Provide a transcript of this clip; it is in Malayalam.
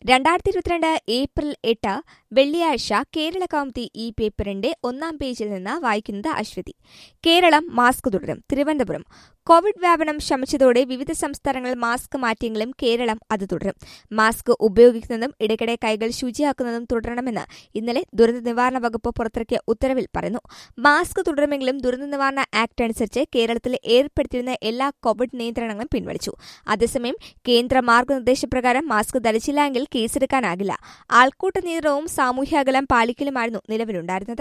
രണ്ടായിരത്തി ഇരുപത്തിരണ്ട് ഏപ്രിൽ എട്ട് വെള്ളിയാഴ്ച കേരള കൗമുദി ഈ പേപ്പറിന്റെ ഒന്നാം പേജിൽ നിന്ന് വായിക്കുന്നത് അശ്വതി കേരളം മാസ്ക് തുടരും തിരുവനന്തപുരം കോവിഡ് വ്യാപനം ശമിച്ചതോടെ വിവിധ സംസ്ഥാനങ്ങളിൽ മാസ്ക് മാറ്റിയെങ്കിലും കേരളം അത് തുടരും മാസ്ക് ഉപയോഗിക്കുന്നതും ഇടയ്ക്കിടെ കൈകൾ ശുചിയാക്കുന്നതും തുടരണമെന്ന് ഇന്നലെ ദുരന്ത നിവാരണ വകുപ്പ് പുറത്തിറക്കിയ ഉത്തരവിൽ പറയുന്നു മാസ്ക് തുടരുമെങ്കിലും ദുരന്ത നിവാരണ ആക്ട് അനുസരിച്ച് കേരളത്തിൽ ഏർപ്പെടുത്തിയിരുന്ന എല്ലാ കോവിഡ് നിയന്ത്രണങ്ങളും പിൻവലിച്ചു അതേസമയം കേന്ദ്ര മാർഗനിർദ്ദേശപ്രകാരം മാസ്ക് ധരിച്ചില്ലെങ്കിൽ കേസെടുക്കാനാകില്ല ആൾക്കൂട്ട നിയന്ത്രണവും സാമൂഹ്യ അകലം പാലിക്കലുമായിരുന്നു നിലവിലുണ്ടായിരുന്നത്